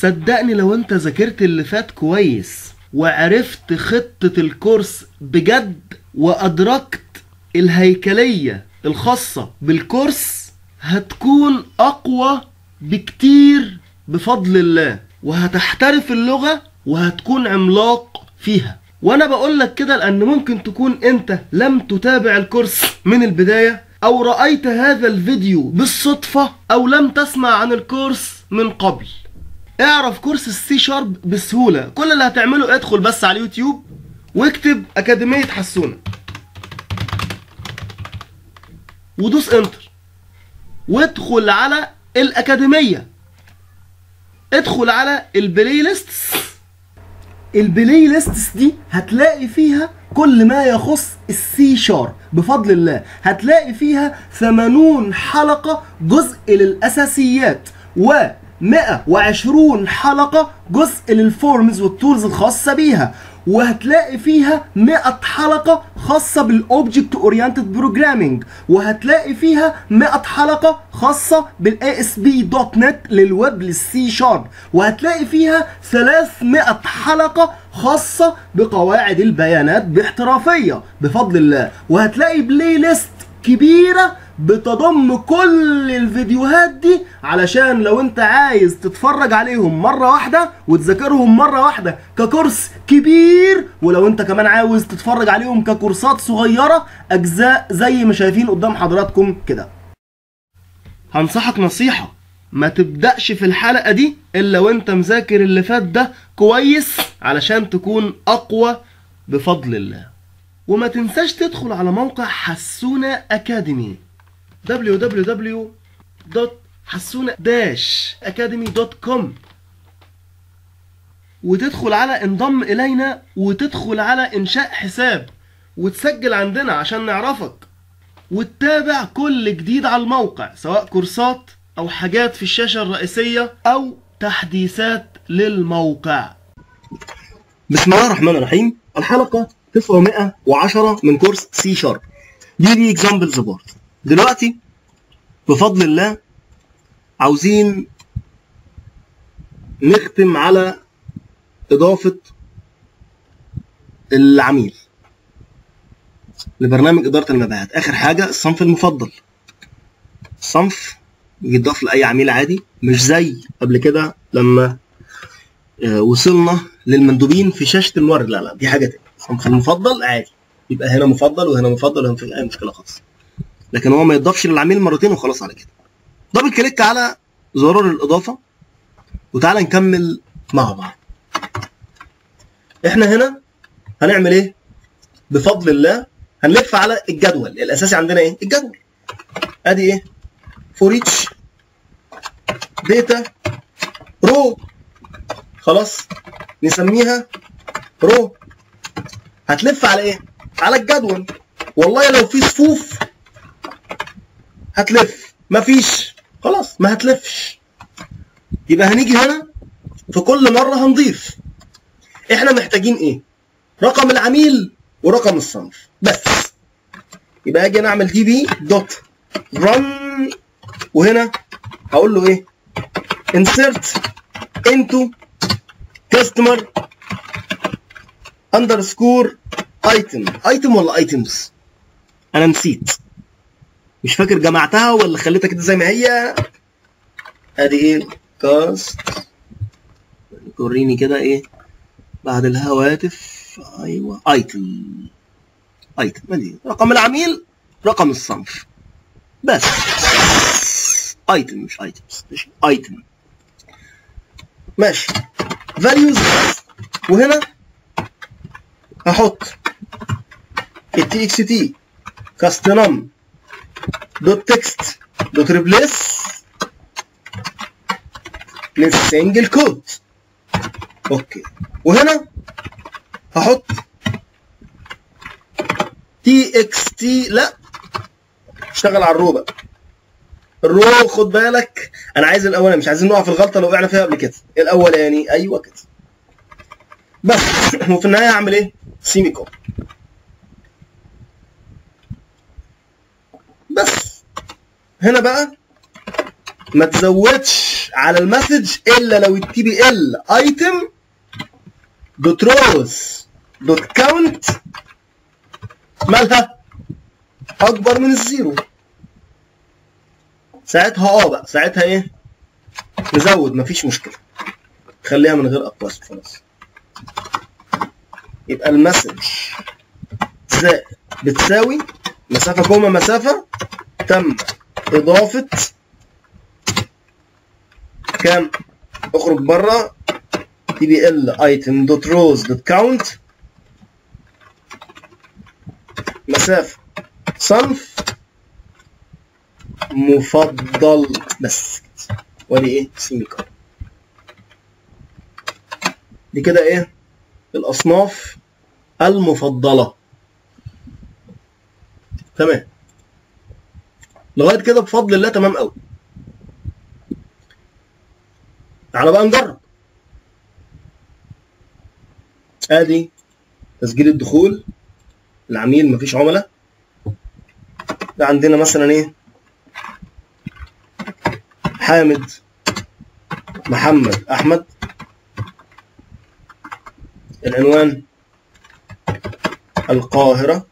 صدقني لو انت ذاكرت اللي فات كويس وعرفت خطة الكورس بجد وأدركت الهيكلية الخاصة بالكورس هتكون أقوى بكتير بفضل الله وهتحترف اللغة وهتكون عملاق فيها وانا بقول لك كده لان ممكن تكون انت لم تتابع الكورس من البداية او رأيت هذا الفيديو بالصدفة او لم تسمع عن الكورس من قبل اعرف كورس السي شارب بسهولة كل اللي هتعمله ادخل بس على اليوتيوب واكتب اكاديمية حسونة ودوس انتر وادخل على الاكاديمية ادخل على البلاي ليستس البلاي ليستس دي هتلاقي فيها كل ما يخص السي شارب بفضل الله هتلاقي فيها 80 حلقة جزء للأساسيات و 120 حلقة جزء للفورمز والتولز الخاصة بيها وهتلاقي فيها 100 حلقة خاصة بالاوبجكت اورينتد بروجرامينج وهتلاقي فيها 100 حلقة خاصة بالاي اس بي دوت نت للويب للسي شارب وهتلاقي فيها 300 حلقة خاصة بقواعد البيانات باحترافية بفضل الله وهتلاقي بلاي ليست كبيرة بتضم كل الفيديوهات دي علشان لو انت عايز تتفرج عليهم مرة واحدة وتذاكرهم مرة واحدة ككورس كبير ولو انت كمان عاوز تتفرج عليهم ككورسات صغيرة اجزاء زي ما شايفين قدام حضراتكم كده هنصحك نصيحة ما تبدأش في الحلقة دي الا وانت مذاكر اللي فات ده كويس علشان تكون اقوى بفضل الله وما تنساش تدخل على موقع حسونة أكاديمي www.حسونة-academy.com وتدخل على انضم إلينا وتدخل على إنشاء حساب وتسجل عندنا عشان نعرفك وتتابع كل جديد على الموقع سواء كورسات أو حاجات في الشاشة الرئيسية أو تحديثات للموقع بسم الله الرحمن الرحيم الحلقة 910 من كورس سي شارب دي دي اكزامبلز بورد دلوقتي بفضل الله عاوزين نختم على إضافة العميل لبرنامج إدارة المبيعات آخر حاجة الصنف المفضل الصنف يضاف لأي عميل عادي مش زي قبل كده لما آه، وصلنا للمندوبين في شاشة المورد لا لا دي حاجة تانية الصنف المفضل عادي يبقى هنا مفضل وهنا مفضل وهنا مفيش أي مشكلة خالص لكن هو ما يضافش للعميل مرتين وخلاص على كده دبل كليك على زرار الإضافة وتعالى نكمل مع بعض احنا هنا هنعمل ايه بفضل الله هنلف على الجدول الاساسي عندنا ايه الجدول ادي ايه فور ايتش داتا رو خلاص نسميها رو هتلف على ايه على الجدول والله لو في صفوف هتلف مفيش خلاص ما هتلفش يبقى هنيجي هنا في كل مرة هنضيف احنا محتاجين ايه رقم العميل ورقم الصنف بس يبقى اجي نعمل دي بي دوت رن وهنا هقول له ايه insert into customer underscore item item ولا items انا نسيت مش فاكر جمعتها ولا خليتها كده زي ما هي ادي ايه كاست وريني كده ايه بعد الهواتف ايوه ايتم ايتم ادي رقم العميل رقم الصنف بس ايتم مش ايتمز مش ايتم ماشي فاليوز وهنا هحط التي اكس تي كاستنم دوت تكست دوت ريبليس للسنجل كود اوكي وهنا هحط تي اكس تي لا اشتغل على الرو بقى الرو خد بالك انا عايز الاولاني مش عايزين نقع في الغلطه اللي وقعنا فيها قبل كده الاولاني ايوه كده بس وفي النهايه هعمل ايه سيمي كون بس هنا بقى ما تزودش على المسج الا لو التي بي ال ايتم دوت روز دوت كاونت مالها اكبر من الزيرو ساعتها اه بقى ساعتها ايه نزود مفيش مشكله خليها من غير اقواس خلاص يبقى المسج زائد بتساوي مسافه كوما مسافه تم اضافه كام اخرج بره تي بي ال ايتم دوت روز دوت كاونت مسافه صنف مفضل بس ودي ايه سيمي كولن دي كده ايه الاصناف المفضله تمام لغايه كده بفضل الله تمام قوي تعالى بقى نجرب ادي تسجيل الدخول العميل مفيش عملاء ده عندنا مثلا ايه حامد محمد احمد العنوان القاهرة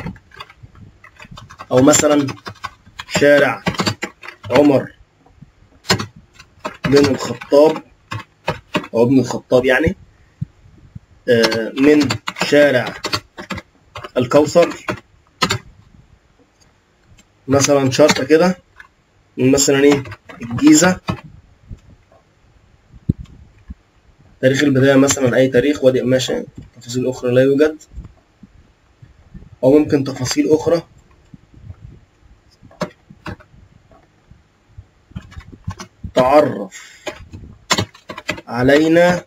او مثلا شارع عمر بن الخطاب او ابن الخطاب يعني آه، من شارع الكوثر مثلا شرطة كده من مثلا ايه الجيزة تاريخ البداية مثلا أي تاريخ وادي قماشة تفاصيل أخرى لا يوجد أو ممكن تفاصيل أخرى تعرف علينا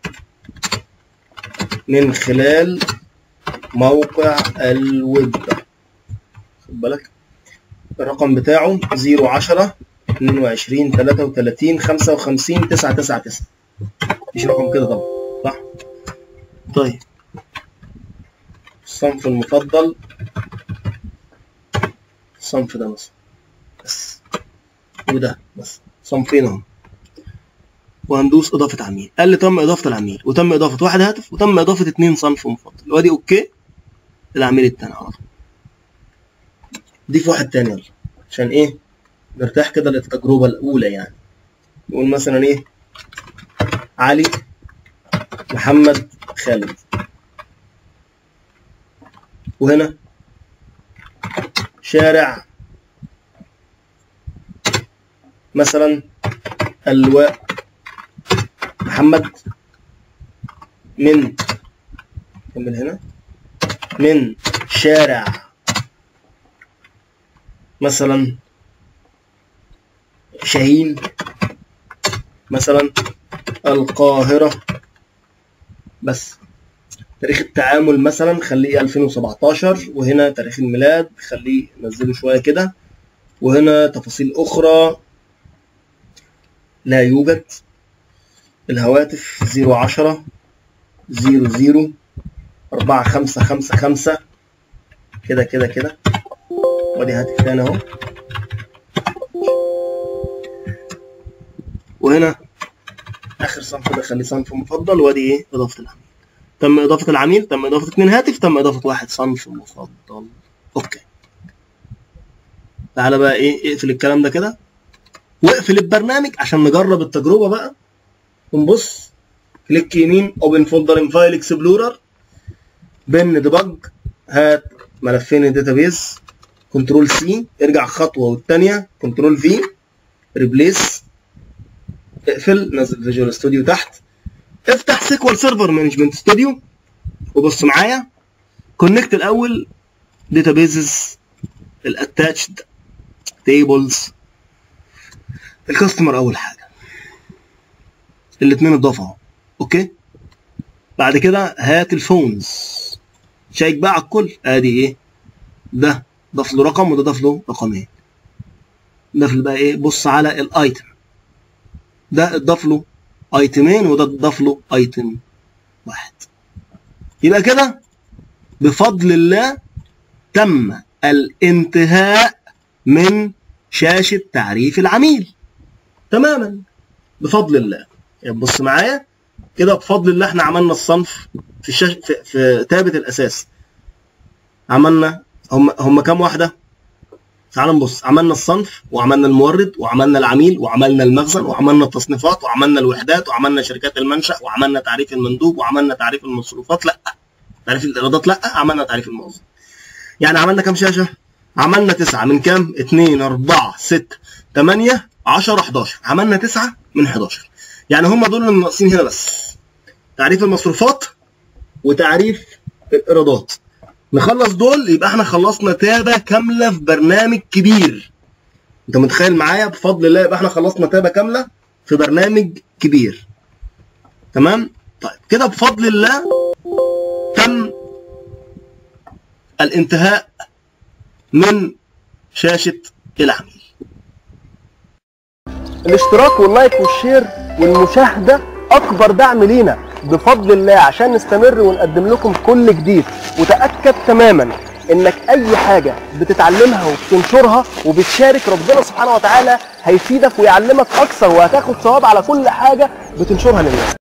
من خلال موقع الويب خد بالك الرقم بتاعه 010 22 33 55 999 مفيش رقم كده طبعا صح طيب الصنف المفضل الصنف ده مثلا بس وده بس صنفين اهم وهندوس اضافه عميل قال لي تم اضافه العميل وتم اضافه واحد هاتف وتم اضافه اتنين صنف مفضل وادي اوكي العميل التاني على طول ضيف واحد تاني يلا عشان ايه نرتاح كده للتجربه الاولى يعني نقول مثلا ايه علي محمد خالد وهنا شارع مثلا اللواء محمد من كمل هنا من شارع مثلا شاهين مثلا القاهرة بس تاريخ التعامل مثلا خليه 2017 وهنا تاريخ الميلاد خليه نزله شوية كده وهنا تفاصيل أخرى لا يوجد الهواتف 010 00 4555 كده كده كده وادي هاتف تاني اهو وهنا اخر صنف ده خليه صنف مفضل وادي ايه اضافه العميل تم اضافه العميل تم اضافه اتنين هاتف تم اضافه واحد صنف مفضل اوكي تعالى بقى ايه اقفل الكلام ده كده واقفل البرنامج عشان نجرب التجربه بقى ونبص كليك يمين اوبن فولدر ان فايل اكسبلورر بن ديبج هات ملفين الداتابيز كنترول سي ارجع خطوه والثانيه كنترول في ريبليس اقفل نزل فيجوال ستوديو تحت افتح سيكوال سيرفر مانجمنت ستوديو وبص معايا كونكت الاول داتابيزز الاتاتشد تيبلز الكاستمر اول حاجه الاثنين اتضافوا اهو اوكي بعد كده هات الفونز شيك بقى على الكل ادي ايه ده ضاف له رقم وده ضاف له رقمين ضاف بقى ايه بص على الايتم ده اتضاف له ايتمين وده اتضاف له ايتم واحد يبقى كده بفضل الله تم الانتهاء من شاشة تعريف العميل تماما بفضل الله يعني بص معايا كده بفضل الله احنا عملنا الصنف في الشاش في, في تابة الاساس عملنا هم هم كام واحده تعال نبص عملنا الصنف وعملنا المورد وعملنا العميل وعملنا المخزن وعملنا التصنيفات وعملنا الوحدات وعملنا شركات المنشأ وعملنا تعريف المندوب وعملنا تعريف المصروفات لا تعريف الايرادات لا عملنا تعريف الموظف يعني عملنا كام شاشه عملنا تسعة من كام 2 4 6 8 10 11 عملنا تسعة من 11 يعني هم دول اللي ناقصين هنا بس تعريف المصروفات وتعريف الايرادات نخلص دول يبقى احنا خلصنا تابة كاملة في برنامج كبير انت متخيل معايا بفضل الله يبقى احنا خلصنا تابة كاملة في برنامج كبير تمام طيب كده بفضل الله تم الانتهاء من شاشة العميل الاشتراك واللايك والشير والمشاهدة أكبر دعم لينا بفضل الله عشان نستمر ونقدم لكم كل جديد وتأكد تماما انك اي حاجة بتتعلمها وبتنشرها وبتشارك ربنا سبحانه وتعالى هيفيدك ويعلمك اكثر وهتاخد ثواب على كل حاجة بتنشرها للناس